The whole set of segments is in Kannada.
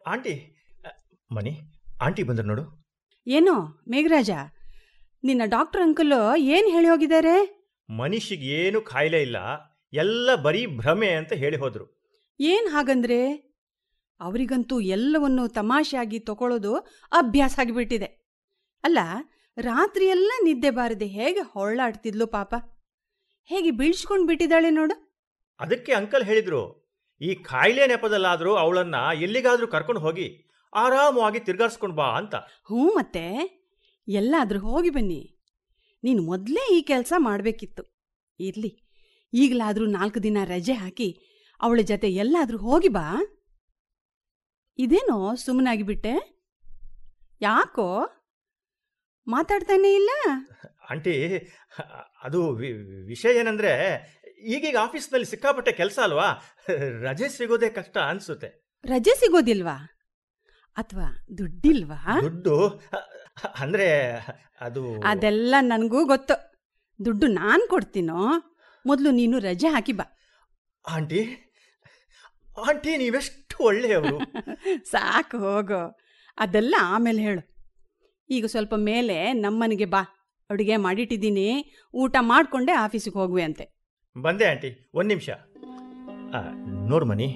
ಆಂಟಿ ಅ, ಮಣಿ ಆಂಟಿ ಬಂದ್ರು ನೋಡು ಏನೋ ಮೇಘರಾಜ ನಿನ್ನ ಡಾಕ್ಟರ್ ಅಂಕಲ್ ಏನ್ ಹೇಳಿ ಹೋಗಿದ್ದಾರೆ ಮನುಷ್ಯಗೆ ಏನು ಕಾಯಿಲೆ ಇಲ್ಲ ಎಲ್ಲ ಬರೀ ಭ್ರಮೆ ಅಂತ ಹೇಳಿ ಹೋದ್ರು ಏನ್ ಹಾಗಂದ್ರೆ ಅವರಿಗಂತೂ ಎಲ್ಲವನ್ನು ತಮಾಷೆಯಾಗಿ ತಗೊಳ್ಳೋದು ಅಭ್ಯಾಸ ಆಗಿಬಿಟ್ಟಿದೆ ಅಲ್ಲ ರಾತ್ರಿಯೆಲ್ಲ ನಿದ್ದೆ ಬಾರದೆ ಹೇಗೆ ಹೊಳ್ಳಾಡ್ತಿದ್ಲು ಪಾಪ ಹೇಗೆ ಬೀಳ್ಸ್ಕೊಂಡ್ ಬಿಟ್ಟಿದ್ದಾಳೆ ನೋಡು ಅದಕ್ಕೆ ಅಂಕಲ್ ಹೇಳಿದ್ರು ಈ ಕಾಯಿಲೆ ನೆಪದಲ್ಲಾದ್ರೂ ಅವಳನ್ನ ಎಲ್ಲಿಗಾದ್ರೂ ಕರ್ಕೊಂಡು ಹೋಗಿ ಆರಾಮವಾಗಿ ತಿರ್ಗಾಡ್ಸ್ಕೊಂಡ್ ಬಾ ಅಂತ ಹ್ಞೂ ಮತ್ತೆ ಎಲ್ಲಾದ್ರೂ ಹೋಗಿ ಬನ್ನಿ ನೀನು ಮೊದಲೇ ಈ ಕೆಲಸ ಮಾಡಬೇಕಿತ್ತು ಇರ್ಲಿ ಈಗಲಾದ್ರೂ ನಾಲ್ಕು ದಿನ ರಜೆ ಹಾಕಿ ಅವಳ ಜೊತೆ ಎಲ್ಲಾದ್ರೂ ಹೋಗಿ ಬಾ ಇದೇನೋ ಸುಮ್ಮನಾಗಿ ಬಿಟ್ಟೆ ಯಾಕೋ ಮಾತಾಡ್ತಾನೆ ಇಲ್ಲ ಆಂಟಿ ಅದು ವಿ- ವಿಷಯ ಏನಂದ್ರೆ ಈಗೀಗ ಆಫೀಸ್ನಲ್ಲಿ ಸಿಕ್ಕಾಪಟ್ಟೆ ಕೆಲಸ ಅಲ್ವಾ ರಜೆ ಸಿಗೋದೇ ಕಷ್ಟ ಅನ್ಸುತ್ತೆ ರಜೆ ಸಿಗೋದಿಲ್ವಾ ಅಥವಾ ದುಡ್ಡಿಲ್ವಾ ದುಡ್ಡು ಅ- ಅಂದ್ರೆ ಅದು ಅದೆಲ್ಲ ನನಗೂ ಗೊತ್ತು ದುಡ್ಡು ನಾನು ಕೊಡ್ತೀನೋ ಮೊದಲು ನೀನು ರಜೆ ಹಾಕಿ ಬಾ ಆಂಟಿ ಆಂಟಿ ನೀವೆಷ್ಟು ಒಳ್ಳೆಯವರು ಸಾಕು ಹೋಗು ಅದೆಲ್ಲ ಆಮೇಲೆ ಹೇಳು ಈಗ ಸ್ವಲ್ಪ ಮೇಲೆ ನಮ್ಮನೆಗೆ ಬಾ ಅಡುಗೆ ಮಾಡಿಟ್ಟಿದ್ದೀನಿ ಊಟ ಮಾಡಿಕೊಂಡೆ ಆಫೀಸಿಗೆ ಹೋಗುವೆ ಅಂತೆ ಬಂದೆ ಆಂಟಿ ಒಂದ್ ನಿಮಿಷ ನೋಡು ಮನಿ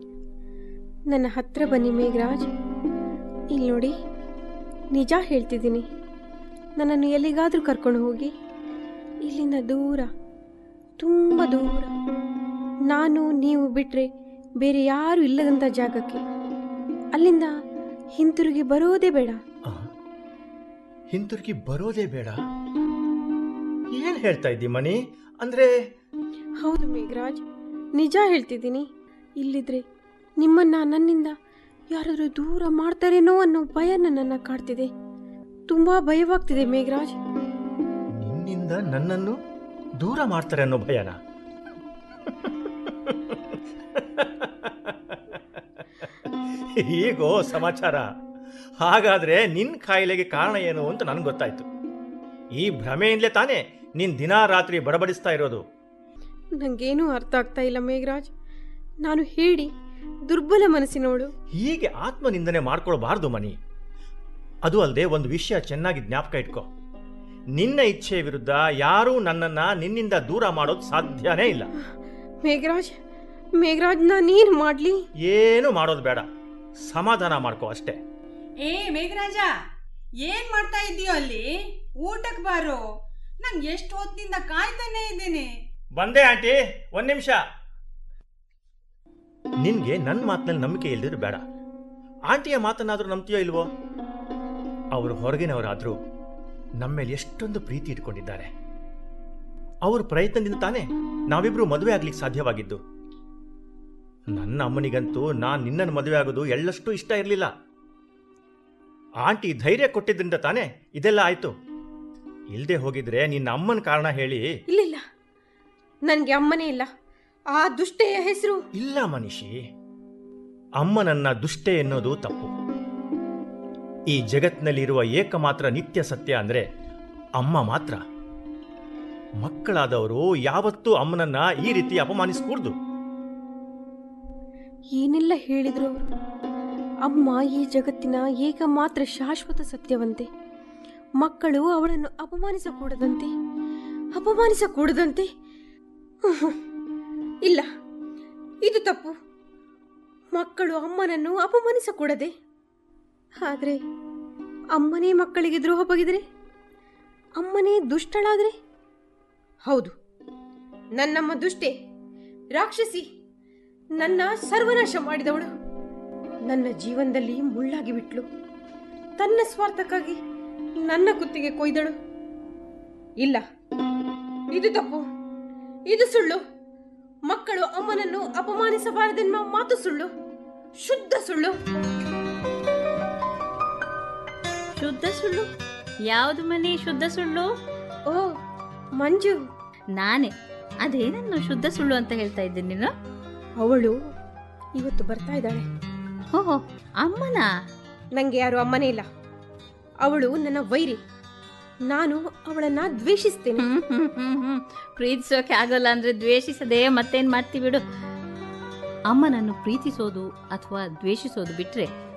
ನನ್ನ ಹತ್ರ ಬನ್ನಿ ಮೇಘರಾಜ್ ಇಲ್ಲಿ ನೋಡಿ ನಿಜ ಹೇಳ್ತಿದ್ದೀನಿ ನನ್ನನ್ನು ಎಲ್ಲಿಗಾದರೂ ಕರ್ಕೊಂಡು ಹೋಗಿ ಇಲ್ಲಿಂದ ದೂರ ತುಂಬ ದೂರ ನಾನು ನೀವು ಬಿಟ್ಟರೆ ಬೇರೆ ಯಾರೂ ಇಲ್ಲದಂಥ ಜಾಗಕ್ಕೆ ಅಲ್ಲಿಂದ ಹಿಂತಿರುಗಿ ಬರೋದೇ ಬೇಡ ಆ, ಹಿಂತಿರುಗಿ ಬರೋದೇ ಬೇಡ ಏನ್ ಹೇಳ್ತಾ ಇದ್ದಿ ಮನಿ ಅಂದ್ರೆ ಹೌದು ಮೇಘರಾಜ್ ನಿಜ ಹೇಳ್ತಿದ್ದೀನಿ ಇಲ್ಲಿದ್ರೆ ನಿಮ್ಮನ್ನ ನನ್ನಿಂದ ಯಾರಾದರೂ ದೂರ ಮಾಡ್ತಾರೇನೋ ಅನ್ನೋ ಭಯ ನನ್ನನ್ನು ಕಾಡ್ತಿದೆ ತುಂಬಾ ಭಯವಾಗ್ತಿದೆ ಮೇಘರಾಜ್ ನಿನ್ನಿಂದ ನನ್ನನ್ನು ದೂರ ಮಾಡ್ತಾರೆ ಅನ್ನೋ ಭಯನ ಹೀಗೋ ಸಮಾಚಾರ ಹಾಗಾದ್ರೆ ನಿನ್ ಕಾಯಿಲೆಗೆ ಕಾರಣ ಏನು ಅಂತ ನನ್ಗೆ ಗೊತ್ತಾಯ್ತು ಈ ಭ್ರಮೆಯಿಂದಲೇ ತಾನೇ ನೀನ್ ದಿನಾ ರಾತ್ರಿ ಬಡಬಡಿಸ್ತಾ ಇರೋದು ನಂಗೇನೂ ಅರ್ಥ ಆಗ್ತಾ ಇಲ್ಲ ಮೇಘರಾಜ್ ನಾನು ಹೇಳಿ ದುರ್ಬಲ ಮನಸ್ಸಿನವಳು ಹೀಗೆ ಆತ್ಮನಿಂದನೆ ಮಾಡ್ಕೊಳ್ಬಾರ್ದು ಮನಿ ಅದು ಅಲ್ಲದೆ ಒಂದು ವಿಷಯ ಚೆನ್ನಾಗಿ ಜ್ಞಾಪಕ ಇಟ್ಕೋ ನಿನ್ನ ಇಚ್ಛೆ ವಿರುದ್ಧ ಯಾರೂ ನನ್ನನ್ನ ನಿನ್ನಿಂದ ದೂರ ಮಾಡೋದು ಸಾಧ್ಯನೇ ಇಲ್ಲ ಮೇಘರಾಜ್ ಮೇಘರಾಜ್ ನಾನೇನು ಮಾಡಲಿ ಏನು ಮಾಡೋದು ಬೇಡ ಸಮಾಧಾನ ಮಾಡ್ಕೋ ಅಷ್ಟೇ ಏ ಮೇಘರಾಜ ಏನ್ ಮಾಡ್ತಾ ಇದೀಯೋ ಅಲ್ಲಿ ಊಟಕ್ಕೆ ಬಾರೋ ನಾನು ಎಷ್ಟು ಹೊತ್ತಿನಿಂದ ಕಾಯ್ತಾನೆ ಇದ್ದೇನೆ ಬಂದೆ ಆಂಟಿ ಒಂದ್ ನಿಮಿಷ ನಿನ್ಗೆ ನನ್ನ ಮಾತಿನಲ್ಲಿ ನಂಬಿಕೆ ಇಲ್ದಿದ್ರು ಬೇಡ ಆಂಟಿಯ ಮಾತನ್ನಾದ್ರೂ ನಂಬ್ತೀಯೋ ಇಲ್ವೋ ಅವರು ಹೊರಗಿನವರಾದ್ರೂ ನಮ್ಮ ಮೇಲೆ ಎಷ್ಟೊಂದು ಪ್ರೀತಿ ಇಟ್ಕೊಂಡಿದ್ದಾರೆ ಅವ್ರ ಪ್ರಯತ್ನದಿಂದ ತಾನೇ ನಾವಿಬ್ರು ಮದುವೆ ಆಗ್ಲಿಕ್ಕೆ ಸಾಧ್ಯವಾಗಿದ್ದು ನನ್ನ ಅಮ್ಮನಿಗಂತೂ ನಾನ್ ನಿನ್ನನ್ನು ಮದುವೆ ಆಗೋದು ಎಳ್ಳಷ್ಟು ಇಷ್ಟ ಇರಲಿಲ್ಲ ಆಂಟಿ ಧೈರ್ಯ ಕೊಟ್ಟಿದ್ರಿಂದ ತಾನೇ ಇದೆಲ್ಲ ಆಯ್ತು ಇಲ್ದೆ ಹೋಗಿದ್ರೆ ನಿನ್ನ ಅಮ್ಮನ ಕಾರಣ ಹೇಳಿ ಇಲ್ಲ ಇಲ್ಲ ನನಗೆ ಅಮ್ಮನೇ ಇಲ್ಲ ಆ ದುಷ್ಟೆಯ ಹೆಸರು ಇಲ್ಲ ಮನಿಷಿ ಅಮ್ಮನನ್ನ ದುಷ್ಟೆ ಎನ್ನೋದು ತಪ್ಪು ಈ ಜಗತ್ತಿನಲ್ಲಿರುವ ಏಕಮಾತ್ರ ನಿತ್ಯ ಸತ್ಯ ಅಂದ್ರೆ ಅಮ್ಮ ಮಾತ್ರ ಮಕ್ಕಳಾದವರು ಯಾವತ್ತೂ ಅಮ್ಮನನ್ನ ಈ ರೀತಿ ಅಪಮಾನಿಸ್ಕೂಡ್ದು ಏನೆಲ್ಲ ಹೇಳಿದ್ರು ಅವರು ಅಮ್ಮ ಈ ಜಗತ್ತಿನ ಏಕಮಾತ್ರ ಶಾಶ್ವತ ಸತ್ಯವಂತೆ ಮಕ್ಕಳು ಅವಳನ್ನು ಅಪಮಾನಿಸಕೂಡದಂತೆ ಅಪಮಾನಿಸಕೂಡದಂತೆ ಉಹು. ಇಲ್ಲ ಇದು ತಪ್ಪು ಮಕ್ಕಳು ಅಮ್ಮನನ್ನು ಅಪಮಾನಿಸಕೂಡದೆ ಆದರೆ ಅಮ್ಮನೇ ಮಕ್ಕಳಿಗೆ ದ್ರೋಹ ಬಗೆದರೆ ಅಮ್ಮನೇ ದುಷ್ಟಳಾದರೆ ಹೌದು ನನ್ನಮ್ಮ ದುಷ್ಟೆ ರಾಕ್ಷಸಿ ನನ್ನ ಸರ್ವನಾಶ ಮಾಡಿದವಳು ನನ್ನ ಜೀವನದಲ್ಲಿ ಮುಳ್ಳಾಗಿ ಬಿಟ್ಲು ತನ್ನ ಸ್ವಾರ್ಥಕ್ಕಾಗಿ ನನ್ನ ಕುತ್ತಿಗೆ ಕೊಯ್ದಳು ಇಲ್ಲ ಇದು ತಪ್ಪು ಇದು ಸುಳ್ಳು ಮಕ್ಕಳು ಅಮ್ಮನನ್ನು ಅಪಮಾನಿಸಬಾರದೆನ್ನುವ ಮಾತು ಸುಳ್ಳು ಶುದ್ಧ ಸುಳ್ಳು ಶುದ್ಧ ಸುಳ್ಳು ಯಾವುದು ಮನೆ ಶುದ್ಧ ಸುಳ್ಳು ಓ ಮಂಜು ನಾನೇ ಅದೇನನ್ನು ಶುದ್ಧ ಸುಳ್ಳು ಅಂತ ಹೇಳ್ತಾ ಇದ್ದೀನಿ ನೀನು ಅವಳು ಇವತ್ತು ಬರ್ತಾ ಇದ್ದಾಳೆ ಓಹೋ ಅಮ್ಮನ ನಂಗೆ ಯಾರು ಅಮ್ಮನೇ ಇಲ್ಲ ಅವಳು ನನ್ನ ವೈರಿ ನಾನು ಅವಳನ್ನ ದ್ವೇಷಿಸ್ತೇನೆ ಹ್ಮ್ ಹ್ಮ್ ಹ್ಮ್ ಹ್ಮ್ ಪ್ರೀತಿಸೋಕೆ ಆಗಲ್ಲ ಅಂದ್ರೆ ದ್ವೇಷಿಸದೆ ಮತ್ತೇನ್ ಮಾಡ್ತೀವಿ ಬಿಡು ಅಮ್ಮನನ್ನು ಪ್ರೀತಿಸೋದು ಅಥವಾ ದ್ವೇಷಿಸೋದು ಬಿಟ್ರೆ